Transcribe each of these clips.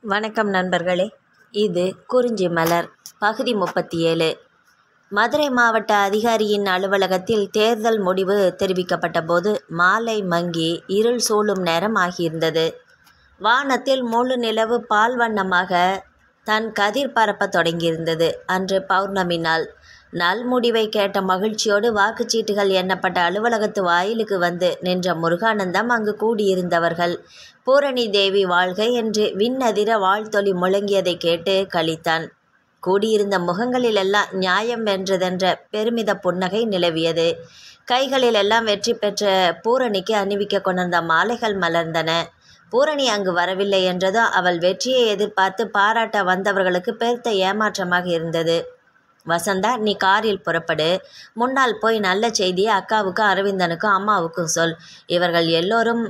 வணக்கம் நண்பர்களே இது குறிஞ்சி மலர் பகுதி முப்பத்தி ஏழு மதுரை மாவட்ட அதிகாரியின் அலுவலகத்தில் தேர்தல் முடிவு தெரிவிக்கப்பட்ட போது மாலை மங்கி இருள் சூழும் நேரம் ஆகியிருந்தது வானத்தில் முழு நிலவு பால் வண்ணமாக தன் கதிர் பரப்பத் தொடங்கியிருந்தது அன்று பௌர்ணமி நாள் நல்முடிவை கேட்ட மகிழ்ச்சியோடு வாக்குச்சீட்டுகள் எண்ணப்பட்ட அலுவலகத்து வாயிலுக்கு வந்து நின்ற முருகானந்தம் அங்கு கூடியிருந்தவர்கள் பூரணி தேவி வாழ்க என்று விண்ணதிர வாழ்த்தொலி முழங்கியதை கேட்டு கழித்தான் கூடியிருந்த முகங்களிலெல்லாம் நியாயம் வென்றதென்ற பெருமித புன்னகை நிலவியது கைகளிலெல்லாம் வெற்றி பெற்ற பூரணிக்கு அணிவிக்க கொண்டிருந்த மாலைகள் மலர்ந்தன பூரணி அங்கு வரவில்லை என்றதும் அவள் வெற்றியை எதிர்பார்த்து பாராட்ட வந்தவர்களுக்கு பெருத்த ஏமாற்றமாக இருந்தது வசந்தா நீ காரில் புறப்படு முன்னால் போய் நல்ல செய்தியை அக்காவுக்கும் அரவிந்தனுக்கும் அம்மாவுக்கும் சொல் இவர்கள் எல்லோரும்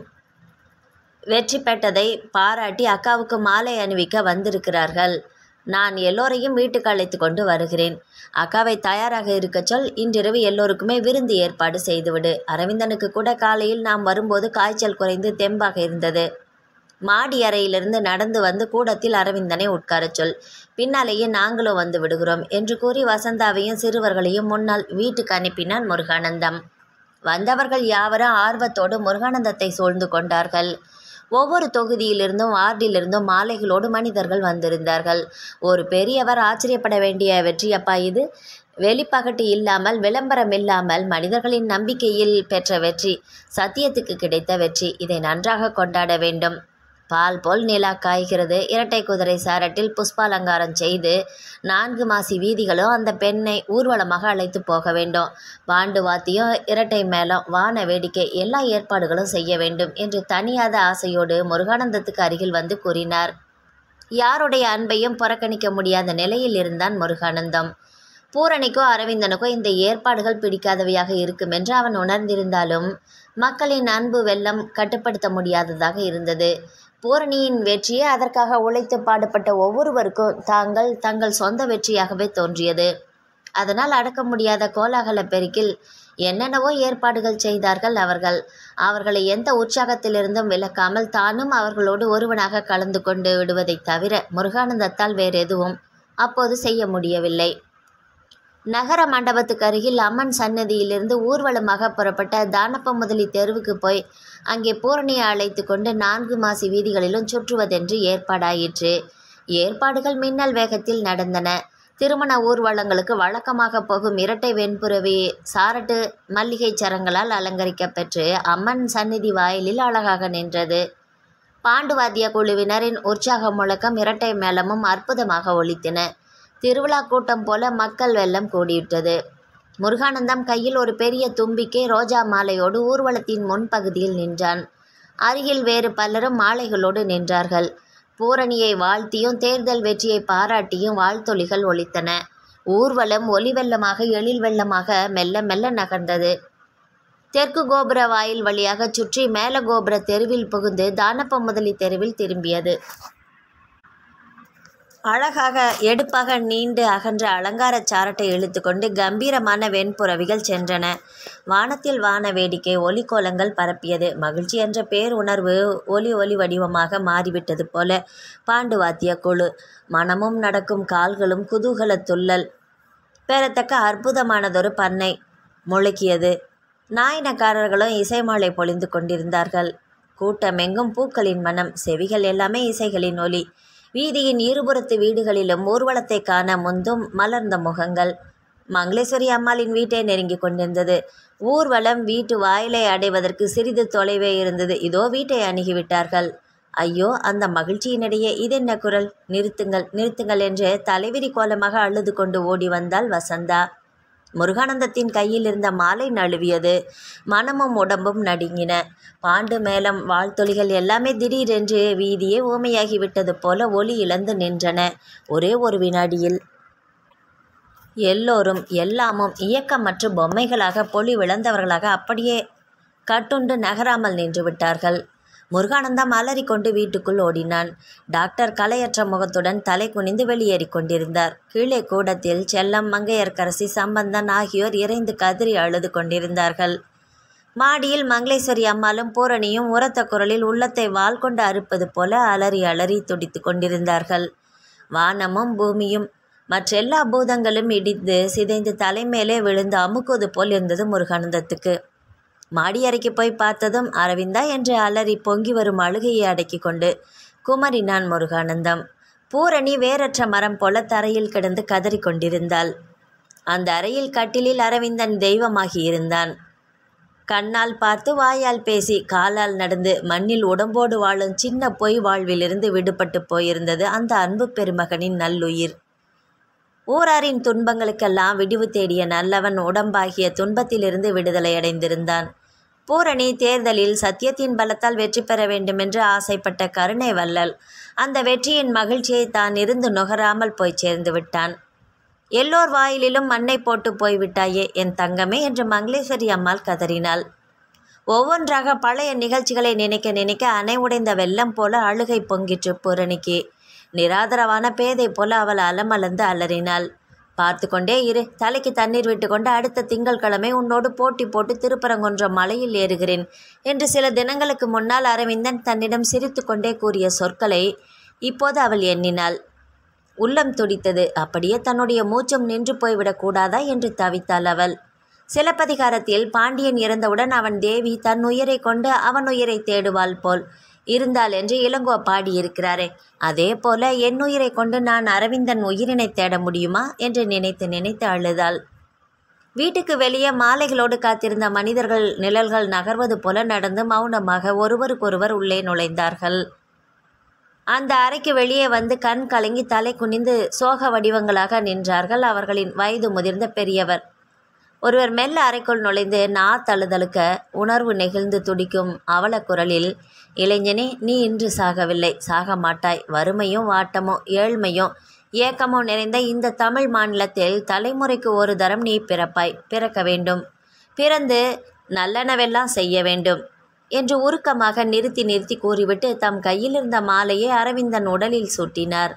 வெற்றி பெற்றதை பாராட்டி அக்காவுக்கு மாலை அணிவிக்க வந்திருக்கிறார்கள் நான் எல்லோரையும் வீட்டுக்கு அழைத்து கொண்டு வருகிறேன் அக்காவை தயாராக இருக்கச் சொல் இன்றிரவு எல்லோருக்குமே விருந்து ஏற்பாடு செய்துவிடு அரவிந்தனுக்கு கூட காலையில் நாம் வரும்போது காய்ச்சல் குறைந்து தெம்பாக இருந்தது மாடி அறையிலிருந்து நடந்து வந்து கூடத்தில் அரவிந்தனை உட்காரச் சொல் பின்னாலேயே நாங்களும் வந்து விடுகிறோம் என்று கூறி வசந்தாவையும் சிறுவர்களையும் முன்னால் வீட்டுக்கு அனுப்பினான் முருகானந்தம் வந்தவர்கள் யாவரும் ஆர்வத்தோடு முருகானந்தத்தை சூழ்ந்து கொண்டார்கள் ஒவ்வொரு தொகுதியிலிருந்தும் வார்டிலிருந்தும் மாலைகளோடு மனிதர்கள் வந்திருந்தார்கள் ஒரு பெரியவர் ஆச்சரியப்பட வேண்டிய வெற்றியப்பா இது வெளிப்பகட்டு இல்லாமல் விளம்பரம் இல்லாமல் மனிதர்களின் நம்பிக்கையில் பெற்ற வெற்றி சத்தியத்துக்கு கிடைத்த வெற்றி இதை நன்றாக கொண்டாட வேண்டும் பால் போல் நிலா காய்கிறது இரட்டை குதிரை சாரட்டில் புஷ்பாலங்காரம் செய்து நான்கு மாசி வீதிகளும் அந்த பெண்ணை ஊர்வலமாக அழைத்து போக வேண்டும் பாண்டு வாத்தியம் இரட்டை மேளம் வான வேடிக்கை எல்லா ஏற்பாடுகளும் செய்ய வேண்டும் என்று தனியாத ஆசையோடு முருகானந்தத்துக்கு அருகில் வந்து கூறினார் யாருடைய அன்பையும் புறக்கணிக்க முடியாத நிலையில் இருந்தான் முருகானந்தம் பூரணிக்கோ அரவிந்தனுக்கோ இந்த ஏற்பாடுகள் பிடிக்காதவையாக இருக்கும் என்று அவன் உணர்ந்திருந்தாலும் மக்களின் அன்பு வெள்ளம் கட்டுப்படுத்த முடியாததாக இருந்தது பூரணியின் வெற்றியே அதற்காக உழைத்து பாடுபட்ட ஒவ்வொருவருக்கும் தாங்கள் தங்கள் சொந்த வெற்றியாகவே தோன்றியது அதனால் அடக்க முடியாத கோலாகல பெருக்கில் என்னென்னவோ ஏற்பாடுகள் செய்தார்கள் அவர்கள் அவர்களை எந்த உற்சாகத்திலிருந்தும் விலக்காமல் தானும் அவர்களோடு ஒருவனாக கலந்து கொண்டு விடுவதைத் தவிர முருகானந்தத்தால் வேறு எதுவும் அப்போது செய்ய முடியவில்லை நகர மண்டபத்துக்கு அருகில் அம்மன் சன்னதியிலிருந்து ஊர்வலமாக புறப்பட்ட தானப்ப முதலி தெருவுக்கு போய் அங்கே பூரணியை அழைத்து கொண்டு நான்கு மாசி வீதிகளிலும் சுற்றுவதென்று ஏற்பாடாயிற்று ஏற்பாடுகள் மின்னல் வேகத்தில் நடந்தன திருமண ஊர்வலங்களுக்கு வழக்கமாக போகும் இரட்டை வெண்புறவி சாரட்டு மல்லிகை சரங்களால் அலங்கரிக்கப்பெற்று அம்மன் சந்நிதி வாயிலில் அழகாக நின்றது பாண்டுவாத்திய குழுவினரின் உற்சாக முழக்கம் இரட்டை மேளமும் அற்புதமாக ஒலித்தன திருவிழா கூட்டம் போல மக்கள் வெள்ளம் கூடிவிட்டது முருகானந்தம் கையில் ஒரு பெரிய தும்பிக்கை ரோஜா மாலையோடு ஊர்வலத்தின் முன்பகுதியில் நின்றான் அருகில் வேறு பலரும் மாலைகளோடு நின்றார்கள் பூரணியை வாழ்த்தியும் தேர்தல் வெற்றியை பாராட்டியும் வாழ்த்தொலிகள் ஒலித்தன ஊர்வலம் ஒலி வெள்ளமாக எழில் வெள்ளமாக மெல்ல மெல்ல நகர்ந்தது தெற்கு கோபுர வாயில் வழியாக சுற்றி மேல கோபுர தெருவில் புகுந்து தானப்ப முதலி தெருவில் திரும்பியது அழகாக எடுப்பாக நீண்டு அகன்ற அலங்கார சாரட்டை இழுத்துக்கொண்டு கம்பீரமான வெண்புறவிகள் சென்றன வானத்தில் வான வேடிக்கை ஒலிக்கோலங்கள் பரப்பியது மகிழ்ச்சி என்ற பேருணர்வு ஒலி ஒலி வடிவமாக மாறிவிட்டது போல பாண்டுவாத்திய குழு மனமும் நடக்கும் கால்களும் குதூகல துள்ளல் பெறத்தக்க அற்புதமானதொரு பண்ணை முழக்கியது நாயினக்காரர்களும் இசைமாலை பொழிந்து கொண்டிருந்தார்கள் கூட்டமெங்கும் பூக்களின் மனம் செவிகள் எல்லாமே இசைகளின் ஒலி வீதியின் இருபுறத்து வீடுகளிலும் ஊர்வலத்தை காண முந்தும் மலர்ந்த முகங்கள் மங்களேஸ்வரி அம்மாளின் வீட்டை நெருங்கி கொண்டிருந்தது ஊர்வலம் வீட்டு வாயிலை அடைவதற்கு சிறிது தொலைவே இருந்தது இதோ வீட்டை அணுகிவிட்டார்கள் ஐயோ அந்த மகிழ்ச்சியினிடையே இதென்ன குரல் நிறுத்துங்கள் நிறுத்துங்கள் என்று தலைவிரி கோலமாக அழுது கொண்டு ஓடி வந்தாள் வசந்தா முருகானந்தத்தின் கையில் இருந்த மாலை நழுவியது மனமும் உடம்பும் நடுங்கின பாண்டு மேளம் வாழ்த்தொலிகள் எல்லாமே திடீரென்று வீதியே ஊமையாகிவிட்டது போல ஒளி இழந்து நின்றன ஒரே ஒரு வினாடியில் எல்லோரும் எல்லாமும் இயக்கமற்ற பொம்மைகளாக பொலி விழந்தவர்களாக அப்படியே கட்டுண்டு நகராமல் நின்று விட்டார்கள் முருகானந்தம் அலறிக்கொண்டு வீட்டுக்குள் ஓடினான் டாக்டர் கலையற்ற முகத்துடன் தலை குனிந்து வெளியேறிக் கொண்டிருந்தார் கீழே கூடத்தில் செல்லம் மங்கையர்க்கரசி சம்பந்தன் ஆகியோர் இறைந்து கதறி அழுது கொண்டிருந்தார்கள் மாடியில் மங்களேஸ்வரி அம்மாளும் பூரணியும் உரத்த குரலில் உள்ளத்தை வாள் கொண்டு அறுப்பது போல அலறி அலறி துடித்து கொண்டிருந்தார்கள் வானமும் பூமியும் மற்றெல்லா பூதங்களும் இடிந்து சிதைந்து தலைமேலே விழுந்து அமுக்குவது போல் இருந்தது முருகானந்தத்துக்கு மாடி அறைக்கு போய் பார்த்ததும் அரவிந்தா என்று அலறி பொங்கி வரும் அழுகையை அடக்கி கொண்டு குமரினான் முருகானந்தம் பூரணி வேறற்ற மரம் போல தரையில் கிடந்து கதறிக் கொண்டிருந்தாள் அந்த அறையில் கட்டிலில் அரவிந்தன் தெய்வமாகி இருந்தான் கண்ணால் பார்த்து வாயால் பேசி காலால் நடந்து மண்ணில் உடம்போடு வாழும் சின்ன பொய் வாழ்விலிருந்து விடுபட்டு போயிருந்தது அந்த அன்பு பெருமகனின் நல்லுயிர் ஊராரின் துன்பங்களுக்கெல்லாம் விடிவு தேடிய நல்லவன் உடம்பாகிய துன்பத்திலிருந்து விடுதலை அடைந்திருந்தான் பூரணி தேர்தலில் சத்தியத்தின் பலத்தால் வெற்றி பெற வேண்டுமென்று ஆசைப்பட்ட கருணை வள்ளல் அந்த வெற்றியின் மகிழ்ச்சியை தான் இருந்து நுகராமல் போய் சேர்ந்து விட்டான் எல்லோர் வாயிலிலும் மண்ணை போட்டு போய்விட்டாயே என் தங்கமே என்று மங்களேஸ்வரி அம்மாள் கதறினாள் ஒவ்வொன்றாக பழைய நிகழ்ச்சிகளை நினைக்க நினைக்க அணை உடைந்த வெள்ளம் போல அழுகை பொங்கிற்று பூரணிக்கு நிராதரவான பேதை போல அவள் அலமலந்து அலறினாள் பார்த்து கொண்டே இரு தலைக்கு தண்ணீர் விட்டுக்கொண்டு அடுத்த திங்கட்கிழமை உன்னோடு போட்டி போட்டு திருப்பரங்குன்றம் மலையில் ஏறுகிறேன் என்று சில தினங்களுக்கு முன்னால் அரவிந்தன் தன்னிடம் சிரித்து கொண்டே கூறிய சொற்களை இப்போது அவள் எண்ணினாள் உள்ளம் துடித்தது அப்படியே தன்னுடைய மூச்சும் நின்று போய்விடக் கூடாதா என்று தவித்தாள் அவள் சிலப்பதிகாரத்தில் பாண்டியன் இறந்தவுடன் அவன் தேவி தன் உயிரை கொண்டு அவன் உயிரை தேடுவாள் போல் இருந்தாள் என்று இளங்கோ பாடியிருக்கிறாரே அதே போல என் உயிரை கொண்டு நான் அரவிந்தன் உயிரினை தேட முடியுமா என்று நினைத்து நினைத்து அழுதாள் வீட்டுக்கு வெளியே மாலைகளோடு காத்திருந்த மனிதர்கள் நிழல்கள் நகர்வது போல நடந்து மௌனமாக ஒருவருக்கொருவர் உள்ளே நுழைந்தார்கள் அந்த அறைக்கு வெளியே வந்து கண் கலங்கி தலை குனிந்து சோக வடிவங்களாக நின்றார்கள் அவர்களின் வயது முதிர்ந்த பெரியவர் ஒருவர் மெல்ல அறைக்குள் நுழைந்து நா தழுதழுக்க உணர்வு நெகிழ்ந்து துடிக்கும் அவல குரலில் இளைஞனே நீ இன்று சாகவில்லை சாக மாட்டாய் வறுமையும் வாட்டமும் ஏழ்மையும் ஏக்கமும் நிறைந்த இந்த தமிழ் மாநிலத்தில் தலைமுறைக்கு ஒரு தரம் நீ பிறப்பாய் பிறக்க வேண்டும் பிறந்து நல்லனவெல்லாம் செய்ய வேண்டும் என்று உருக்கமாக நிறுத்தி நிறுத்தி கூறிவிட்டு தம் கையில் இருந்த மாலையை அரவிந்தன் உடலில் சூட்டினார்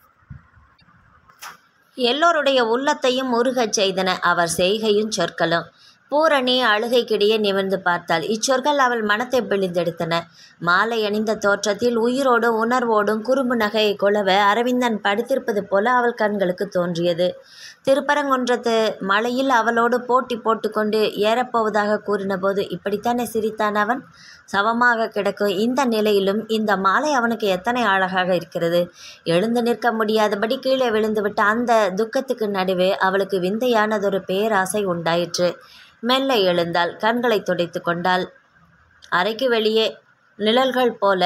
எல்லோருடைய உள்ளத்தையும் உருகச் செய்தன அவர் செய்கையும் சொற்களும் பூரணி அழுகைக்கிடையே நிமிர்ந்து பார்த்தாள் இச்சொற்கள் அவள் மனத்தை பிழிந்தெடுத்தன மாலை அணிந்த தோற்றத்தில் உயிரோடும் உணர்வோடும் குறும்பு நகையை கொளவ அரவிந்தன் படுத்திருப்பது போல அவள் கண்களுக்கு தோன்றியது திருப்பரங்குன்றத்து மலையில் அவளோடு போட்டி போட்டுக்கொண்டு ஏறப்போவதாக கூறினபோது இப்படித்தானே சிரித்தான் அவன் சவமாக கிடக்கும் இந்த நிலையிலும் இந்த மாலை அவனுக்கு எத்தனை அழகாக இருக்கிறது எழுந்து நிற்க முடியாதபடி கீழே விழுந்துவிட்ட அந்த துக்கத்துக்கு நடுவே அவளுக்கு விந்தையானதொரு பேராசை உண்டாயிற்று மெல்ல எழுந்தாள் கண்களை துடைத்து கொண்டாள் அறைக்கு வெளியே நிழல்கள் போல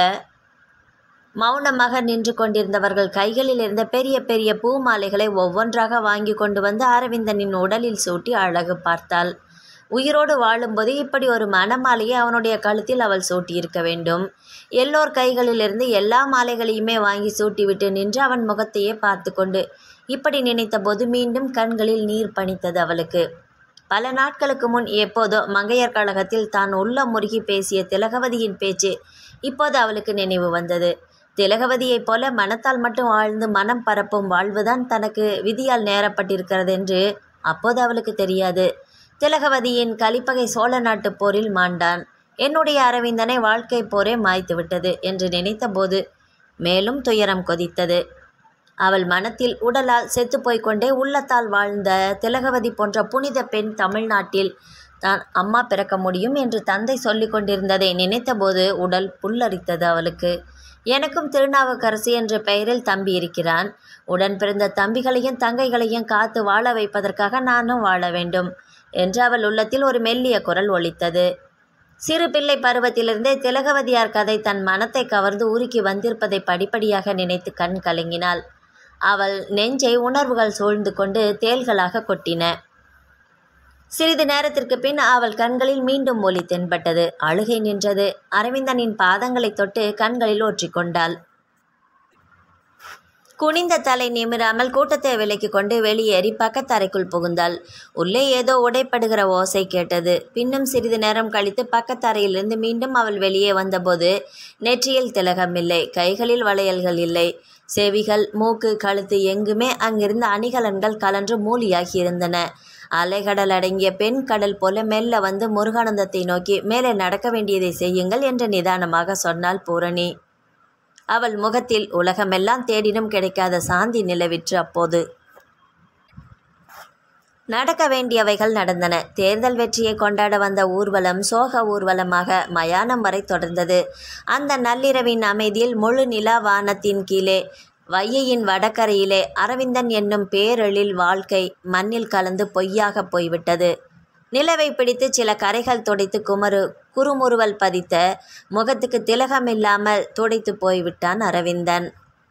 மௌனமாக நின்று கொண்டிருந்தவர்கள் கைகளில் இருந்த பெரிய பெரிய பூ மாலைகளை ஒவ்வொன்றாக வாங்கி கொண்டு வந்து அரவிந்தனின் உடலில் சூட்டி அழகு பார்த்தாள் உயிரோடு வாழும்போது இப்படி ஒரு மணமாலையை அவனுடைய கழுத்தில் அவள் சூட்டியிருக்க வேண்டும் எல்லோர் கைகளிலிருந்து எல்லா மாலைகளையுமே வாங்கி சூட்டிவிட்டு நின்று அவன் முகத்தையே பார்த்து கொண்டு இப்படி நினைத்தபோது மீண்டும் கண்களில் நீர் பனித்தது அவளுக்கு பல நாட்களுக்கு முன் எப்போதோ மங்கையர் கழகத்தில் தான் உள்ள முருகி பேசிய திலகவதியின் பேச்சு இப்போது அவளுக்கு நினைவு வந்தது திலகவதியைப் போல மனத்தால் மட்டும் வாழ்ந்து மனம் பரப்பும் வாழ்வுதான் தனக்கு விதியால் நேரப்பட்டிருக்கிறது என்று அப்போது அவளுக்கு தெரியாது திலகவதியின் கலிப்பகை சோழ நாட்டுப் போரில் மாண்டான் என்னுடைய அரவிந்தனை வாழ்க்கை போரே மாய்த்து விட்டது என்று நினைத்தபோது மேலும் துயரம் கொதித்தது அவள் மனத்தில் உடலால் செத்துப்போய்க் கொண்டே உள்ளத்தால் வாழ்ந்த திலகவதி போன்ற புனித பெண் தமிழ்நாட்டில் தான் அம்மா பிறக்க முடியும் என்று தந்தை சொல்லிக் கொண்டிருந்ததை நினைத்தபோது உடல் புல்லரித்தது அவளுக்கு எனக்கும் திருநாவுக்கரசு என்ற பெயரில் தம்பி இருக்கிறான் உடன் பிறந்த தம்பிகளையும் தங்கைகளையும் காத்து வாழ வைப்பதற்காக நானும் வாழ வேண்டும் என்று அவள் உள்ளத்தில் ஒரு மெல்லிய குரல் ஒலித்தது சிறு பிள்ளை பருவத்திலிருந்தே திலகவதியார் கதை தன் மனத்தை கவர்ந்து உருக்கி வந்திருப்பதை படிப்படியாக நினைத்து கண் கலங்கினாள் அவள் நெஞ்சை உணர்வுகள் சூழ்ந்து கொண்டு தேள்களாக கொட்டின சிறிது நேரத்திற்கு பின் அவள் கண்களில் மீண்டும் ஒளி தென்பட்டது அழுகை நின்றது அரவிந்தனின் பாதங்களை தொட்டு கண்களில் ஒற்றிக்கொண்டாள் குனிந்த தலை நிமிராமல் கூட்டத்தை விலக்கி கொண்டு வெளியேறி பக்கத்தறைக்குள் புகுந்தாள் உள்ளே ஏதோ உடைப்படுகிற ஓசை கேட்டது பின்னும் சிறிது நேரம் கழித்து பக்கத்தறையிலிருந்து மீண்டும் அவள் வெளியே வந்தபோது நெற்றியில் திலகம் இல்லை கைகளில் வளையல்கள் இல்லை செவிகள் மூக்கு கழுத்து எங்குமே அங்கிருந்த அணிகலன்கள் கலன்று மூலியாகி இருந்தன அலைகடல் அடங்கிய பெண் கடல் போல மெல்ல வந்து முருகானந்தத்தை நோக்கி மேலே நடக்க வேண்டியதை செய்யுங்கள் என்று நிதானமாக சொன்னாள் பூரணி அவள் முகத்தில் உலகமெல்லாம் தேடினும் கிடைக்காத சாந்தி நிலவிற்று அப்போது நடக்க வேண்டியவைகள் நடந்தன தேர்தல் வெற்றியை கொண்டாட வந்த ஊர்வலம் சோக ஊர்வலமாக மயானம் வரை தொடர்ந்தது அந்த நள்ளிரவின் அமைதியில் முழு நிலா வானத்தின் கீழே வையையின் வடகரையிலே அரவிந்தன் என்னும் பேரெழில் வாழ்க்கை மண்ணில் கலந்து பொய்யாக போய்விட்டது நிலவை பிடித்து சில கரைகள் துடைத்து குமரு குறுமுறுவல் பதித்த முகத்துக்கு திலகமில்லாமல் துடைத்து போய்விட்டான் அரவிந்தன்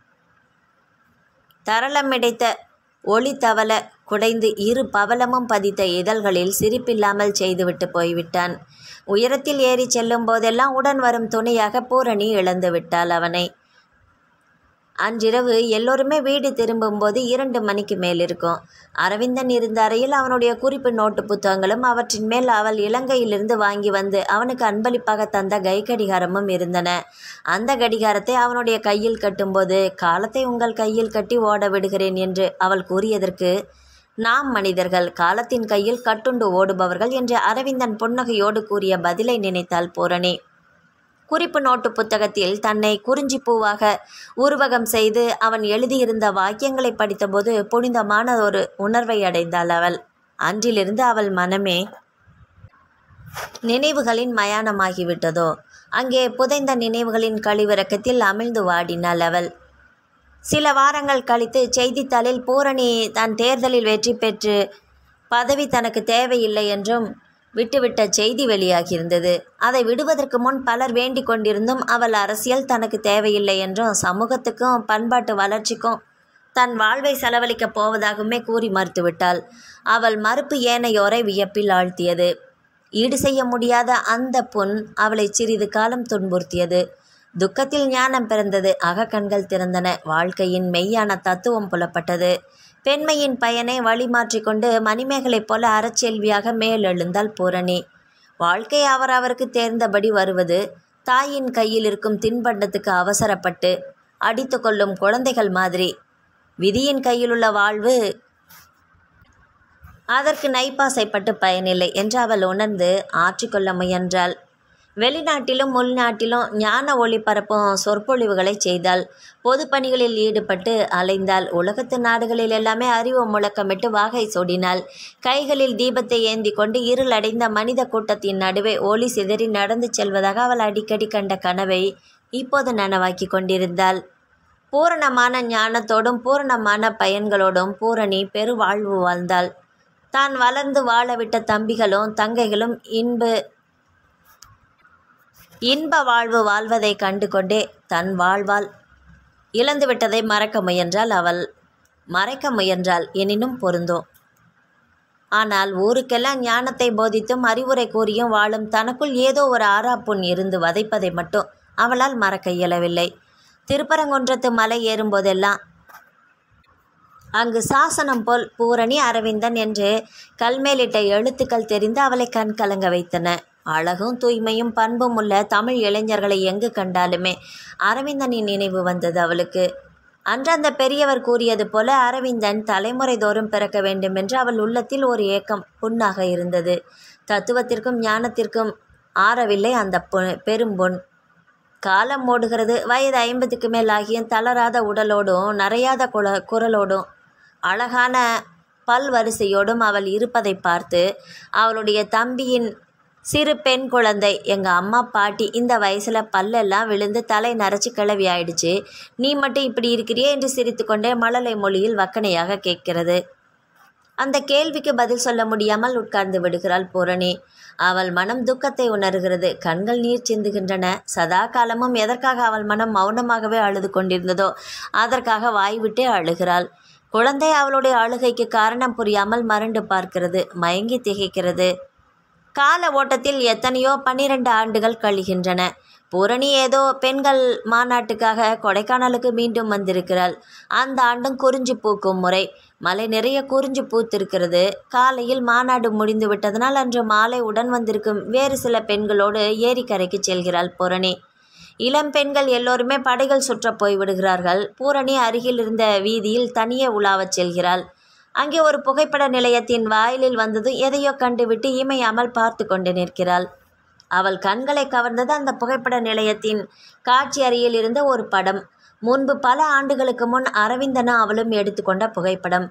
தரளமிடைத்த ஒளி தவள குடைந்து இரு பவளமும் பதித்த இதழ்களில் சிரிப்பில்லாமல் செய்துவிட்டு போய்விட்டான் உயரத்தில் ஏறி செல்லும் போதெல்லாம் உடன் வரும் துணையாக பூரணி இழந்து விட்டாள் அவனை அன்றிரவு எல்லோருமே வீடு திரும்பும்போது இரண்டு மணிக்கு மேல் இருக்கும் அரவிந்தன் இருந்த அறையில் அவனுடைய குறிப்பு நோட்டு புத்தகங்களும் அவற்றின் மேல் அவள் இலங்கையிலிருந்து வாங்கி வந்து அவனுக்கு அன்பளிப்பாக தந்த கை கடிகாரமும் இருந்தன அந்த கடிகாரத்தை அவனுடைய கையில் கட்டும்போது காலத்தை உங்கள் கையில் கட்டி ஓட விடுகிறேன் என்று அவள் கூறியதற்கு நாம் மனிதர்கள் காலத்தின் கையில் கட்டுண்டு ஓடுபவர்கள் என்று அரவிந்தன் புன்னகையோடு கூறிய பதிலை நினைத்தாள் பூரணி குறிப்பு நோட்டு புத்தகத்தில் தன்னை குறிஞ்சி பூவாக உருவகம் செய்து அவன் எழுதியிருந்த வாக்கியங்களை படித்தபோது புனிதமான ஒரு உணர்வை அடைந்தாள் அவள் அன்றிலிருந்து அவள் மனமே நினைவுகளின் மயானமாகிவிட்டதோ அங்கே புதைந்த நினைவுகளின் கழிவிறக்கத்தில் அமிழ்ந்து வாடினாள் அவள் சில வாரங்கள் கழித்து செய்தித்தாளில் பூரணி தான் தேர்தலில் வெற்றி பெற்று பதவி தனக்கு தேவையில்லை என்றும் விட்டுவிட்ட செய்தி வெளியாகியிருந்தது அதை விடுவதற்கு முன் பலர் வேண்டிக் கொண்டிருந்தும் அவள் அரசியல் தனக்கு தேவையில்லை என்றும் சமூகத்துக்கும் பண்பாட்டு வளர்ச்சிக்கும் தன் வாழ்வை செலவழிக்கப் போவதாகவுமே கூறி மறுத்துவிட்டாள் அவள் மறுப்பு ஏனையோரை வியப்பில் ஆழ்த்தியது ஈடு செய்ய முடியாத அந்த புண் அவளை சிறிது காலம் துன்புறுத்தியது துக்கத்தில் ஞானம் பிறந்தது அகக்கண்கள் திறந்தன வாழ்க்கையின் மெய்யான தத்துவம் புலப்பட்டது பெண்மையின் பயனை வழிமாற்றிக் கொண்டு மணிமேகலைப் போல அறச்செல்வியாக மேலெழுந்தாள் பூரணி வாழ்க்கை அவரவருக்கு தேர்ந்தபடி வருவது தாயின் கையில் இருக்கும் தின்பண்டத்துக்கு அவசரப்பட்டு அடித்து கொள்ளும் குழந்தைகள் மாதிரி விதியின் கையிலுள்ள வாழ்வு அதற்கு நைப்பாசைப்பட்டு பயனில்லை என்று அவள் உணர்ந்து ஆற்றிக்கொள்ள முயன்றாள் வெளிநாட்டிலும் உள்நாட்டிலும் ஞான ஒளிபரப்பும் சொற்பொழிவுகளை செய்தாள் பொது பணிகளில் ஈடுபட்டு அலைந்தாள் உலகத்து நாடுகளில் எல்லாமே அறிவு முழக்கமிட்டு வாகை சூடினாள் கைகளில் தீபத்தை ஏந்தி கொண்டு இருளடைந்த மனித கூட்டத்தின் நடுவே ஒளி சிதறி நடந்து செல்வதாக அவள் அடிக்கடி கண்ட கனவை இப்போது நனவாக்கி கொண்டிருந்தாள் பூரணமான ஞானத்தோடும் பூரணமான பயன்களோடும் பூரணி பெருவாழ்வு வாழ்ந்தாள் தான் வளர்ந்து வாழவிட்ட தம்பிகளும் தங்கைகளும் இன்பு இன்ப வாழ்வு வாழ்வதை கண்டு கொண்டே தன் வாழ்வால் இழந்துவிட்டதை மறக்க முயன்றாள் அவள் மறைக்க முயன்றாள் எனினும் பொருந்தும் ஆனால் ஊருக்கெல்லாம் ஞானத்தை போதித்தும் அறிவுரை கூறியும் வாழும் தனக்குள் ஏதோ ஒரு ஆறாப்புண் இருந்து வதைப்பதை மட்டும் அவளால் மறக்க இயலவில்லை திருப்பரங்குன்றத்து மலை ஏறும்போதெல்லாம் அங்கு சாசனம் போல் பூரணி அரவிந்தன் என்று கல்மேலிட்ட எழுத்துக்கள் தெரிந்து அவளை கண் கலங்க வைத்தன அழகும் தூய்மையும் பண்பும் உள்ள தமிழ் இளைஞர்களை எங்கு கண்டாலுமே அரவிந்தனின் நினைவு வந்தது அவளுக்கு அன்று அந்த பெரியவர் கூறியது போல அரவிந்தன் தலைமுறை தோறும் பிறக்க வேண்டும் என்று அவள் உள்ளத்தில் ஒரு ஏக்கம் புண்ணாக இருந்தது தத்துவத்திற்கும் ஞானத்திற்கும் ஆறவில்லை அந்த பொ பெரும்பொன் காலம் ஓடுகிறது வயது ஐம்பதுக்கு மேல் ஆகியும் தளராத உடலோடும் நரையாத குல குரலோடும் அழகான பல் வரிசையோடும் அவள் இருப்பதை பார்த்து அவளுடைய தம்பியின் சிறு பெண் குழந்தை எங்கள் அம்மா பாட்டி இந்த வயசில் பல்லெல்லாம் விழுந்து தலை நரைச்சி கிளவி ஆயிடுச்சு நீ மட்டும் இப்படி இருக்கிறியே என்று சிரித்துக்கொண்டே மழலை மொழியில் வக்கனையாக கேட்கிறது அந்த கேள்விக்கு பதில் சொல்ல முடியாமல் உட்கார்ந்து விடுகிறாள் பூரணி அவள் மனம் துக்கத்தை உணர்கிறது கண்கள் நீர் சிந்துகின்றன சதா காலமும் எதற்காக அவள் மனம் மௌனமாகவே அழுது கொண்டிருந்ததோ அதற்காக வாய்விட்டே அழுகிறாள் குழந்தை அவளுடைய அழுகைக்கு காரணம் புரியாமல் மறண்டு பார்க்கிறது மயங்கி திகைக்கிறது கால ஓட்டத்தில் எத்தனையோ பன்னிரண்டு ஆண்டுகள் கழிகின்றன பூரணி ஏதோ பெண்கள் மாநாட்டுக்காக கொடைக்கானலுக்கு மீண்டும் வந்திருக்கிறாள் அந்த ஆண்டும் குறிஞ்சி பூக்கும் முறை மலை நிறைய குறிஞ்சி பூத்திருக்கிறது காலையில் மாநாடு முடிந்து விட்டதனால் அன்று மாலை உடன் வந்திருக்கும் வேறு சில பெண்களோடு ஏரிக்கரைக்கு செல்கிறாள் பூரணி இளம் பெண்கள் எல்லோருமே படைகள் சுற்றப் போய் விடுகிறார்கள் பூரணி அருகில் இருந்த வீதியில் தனியே உலாவச் செல்கிறாள் அங்கே ஒரு புகைப்பட நிலையத்தின் வாயிலில் வந்ததும் எதையோ கண்டுவிட்டு இமையாமல் பார்த்து கொண்டு நிற்கிறாள் அவள் கண்களை கவர்ந்தது அந்த புகைப்பட நிலையத்தின் காட்சி அறையில் இருந்த ஒரு படம் முன்பு பல ஆண்டுகளுக்கு முன் அரவிந்தனும் அவளும் எடுத்துக்கொண்ட புகைப்படம்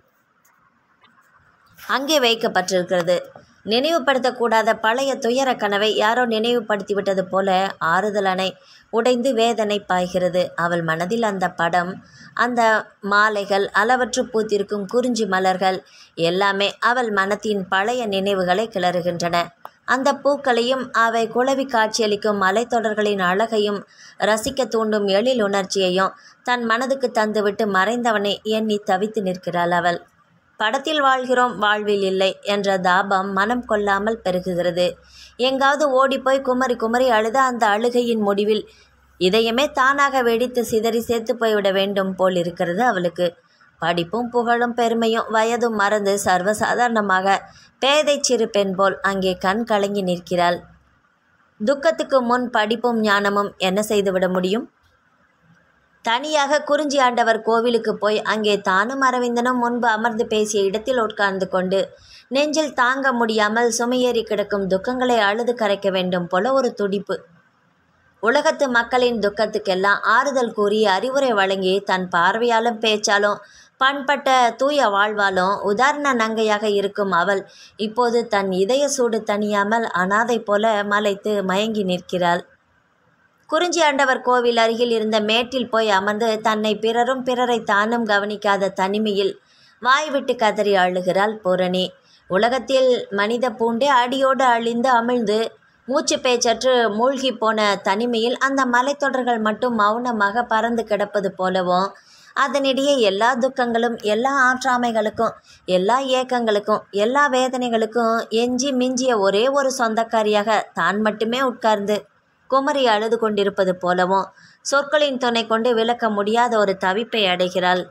அங்கே வைக்கப்பட்டிருக்கிறது நினைவுபடுத்தக்கூடாத பழைய துயர கனவை யாரோ நினைவுபடுத்திவிட்டது போல ஆறுதல் அணை உடைந்து வேதனை பாய்கிறது அவள் மனதில் அந்த படம் அந்த மாலைகள் அளவற்று பூத்திருக்கும் குறிஞ்சி மலர்கள் எல்லாமே அவள் மனத்தின் பழைய நினைவுகளை கிளறுகின்றன அந்த பூக்களையும் அவை குளவி காட்சியளிக்கும் மலைத்தொடர்களின் அழகையும் ரசிக்க தூண்டும் எழில் உணர்ச்சியையும் தன் மனதுக்கு தந்துவிட்டு மறைந்தவனை எண்ணி தவித்து நிற்கிறாள் அவள் படத்தில் வாழ்கிறோம் வாழ்வில் இல்லை என்ற தாபம் மனம் கொள்ளாமல் பெருகுகிறது எங்காவது ஓடிப்போய் குமரி குமரி அழுத அந்த அழுகையின் முடிவில் இதயமே தானாக வெடித்து சிதறி சேர்த்து போய்விட வேண்டும் போல் இருக்கிறது அவளுக்கு படிப்பும் புகழும் பெருமையும் வயதும் மறந்து சர்வசாதாரணமாக பேதை சிறு பெண் போல் அங்கே கண் கலங்கி நிற்கிறாள் துக்கத்துக்கு முன் படிப்பும் ஞானமும் என்ன செய்துவிட முடியும் தனியாக குறிஞ்சி ஆண்டவர் கோவிலுக்கு போய் அங்கே தானும் அரவிந்தனும் முன்பு அமர்ந்து பேசிய இடத்தில் உட்கார்ந்து கொண்டு நெஞ்சில் தாங்க முடியாமல் சுமையேறி கிடக்கும் துக்கங்களை அழுது கரைக்க வேண்டும் போல ஒரு துடிப்பு உலகத்து மக்களின் துக்கத்துக்கெல்லாம் ஆறுதல் கூறி அறிவுரை வழங்கி தன் பார்வையாலும் பேச்சாலும் பண்பட்ட தூய வாழ்வாலும் உதாரண நங்கையாக இருக்கும் அவள் இப்போது தன் இதய சூடு தணியாமல் அனாதை போல மலைத்து மயங்கி நிற்கிறாள் குறிஞ்சி ஆண்டவர் கோவில் அருகில் இருந்த மேட்டில் போய் அமர்ந்து தன்னை பிறரும் பிறரை தானும் கவனிக்காத தனிமையில் வாய்விட்டு கதறி அழுகிறாள் பூரணி உலகத்தில் மனித பூண்டே அடியோடு அழிந்து அமிழ்ந்து மூச்சு பேச்சற்று மூழ்கி போன தனிமையில் அந்த மலைத்தொடர்கள் மட்டும் மௌனமாக பறந்து கிடப்பது போலவும் அதனிடையே எல்லா துக்கங்களும் எல்லா ஆற்றாமைகளுக்கும் எல்லா ஏக்கங்களுக்கும் எல்லா வேதனைகளுக்கும் எஞ்சி மிஞ்சிய ஒரே ஒரு சொந்தக்காரியாக தான் மட்டுமே உட்கார்ந்து குமரி அழுது கொண்டிருப்பது போலவும் சொற்களின் துணை கொண்டு விளக்க முடியாத ஒரு தவிப்பை அடைகிறாள்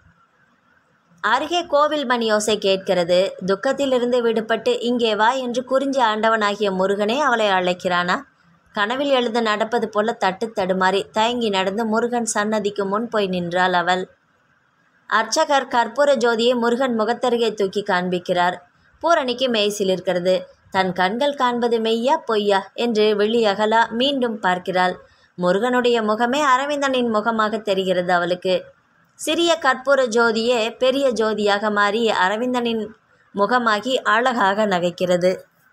அருகே கோவில் மணி யோசை கேட்கிறது துக்கத்திலிருந்து விடுபட்டு இங்கே வா என்று குறிஞ்சி ஆண்டவனாகிய முருகனே அவளை அழைக்கிறானா கனவில் எழுத நடப்பது போல தட்டு தடுமாறி தயங்கி நடந்து முருகன் சன்னதிக்கு முன் போய் நின்றாள் அவள் அர்ச்சகர் கற்பூர ஜோதியை முருகன் முகத்தருகே தூக்கி காண்பிக்கிறார் பூரணிக்கு மெய்சில் இருக்கிறது தன் கண்கள் காண்பது மெய்யா பொய்யா என்று வெளியகலா மீண்டும் பார்க்கிறாள் முருகனுடைய முகமே அரவிந்தனின் முகமாக தெரிகிறது அவளுக்கு சிறிய கற்பூர ஜோதியே பெரிய ஜோதியாக மாறி அரவிந்தனின் முகமாகி அழகாக நகைக்கிறது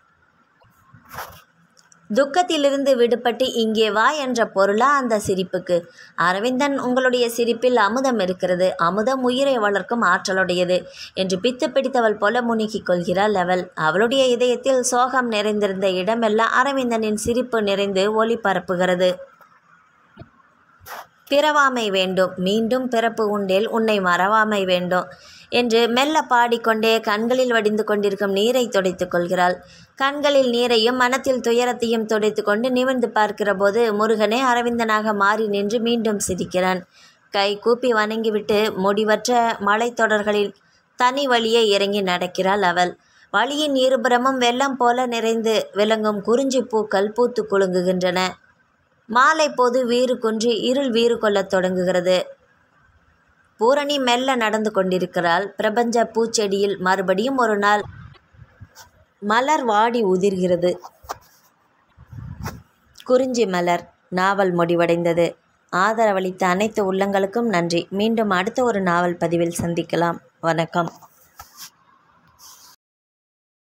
துக்கத்திலிருந்து விடுபட்டு இங்கே வா என்ற பொருளா அந்த சிரிப்புக்கு அரவிந்தன் உங்களுடைய சிரிப்பில் அமுதம் இருக்கிறது அமுதம் உயிரை வளர்க்கும் ஆற்றலுடையது என்று பித்து பிடித்தவள் போல முணுக்கிக் கொள்கிறாள் அவள் அவளுடைய இதயத்தில் சோகம் நிறைந்திருந்த இடமெல்லாம் அரவிந்தனின் சிரிப்பு நிறைந்து ஒளி பரப்புகிறது பிறவாமை வேண்டும் மீண்டும் பிறப்பு உண்டேல் உன்னை மறவாமை வேண்டும் என்று மெல்ல பாடிக்கொண்டே கண்களில் வடிந்து கொண்டிருக்கும் நீரை துடைத்துக் கொள்கிறாள் கண்களில் நீரையும் மனத்தில் துயரத்தையும் துடைத்து கொண்டு நிமிர்ந்து பார்க்கிற போது முருகனே அரவிந்தனாக மாறி நின்று மீண்டும் சிரிக்கிறான் கை கூப்பி வணங்கிவிட்டு முடிவற்ற மலைத்தொடர்களில் தனி வழியே இறங்கி நடக்கிறாள் அவள் வழியின் இருபுறமும் வெள்ளம் போல நிறைந்து விளங்கும் குறிஞ்சி பூக்கள் பூத்து குலுங்குகின்றன மாலை போது வீறு குன்றி இருள் வீறு கொள்ளத் தொடங்குகிறது பூரணி மெல்ல நடந்து கொண்டிருக்கிறாள் பிரபஞ்ச பூச்செடியில் மறுபடியும் ஒரு நாள் மலர் வாடி உதிர்கிறது குறிஞ்சி மலர் நாவல் முடிவடைந்தது ஆதரவளித்த அனைத்து உள்ளங்களுக்கும் நன்றி மீண்டும் அடுத்த ஒரு நாவல் பதிவில் சந்திக்கலாம் வணக்கம்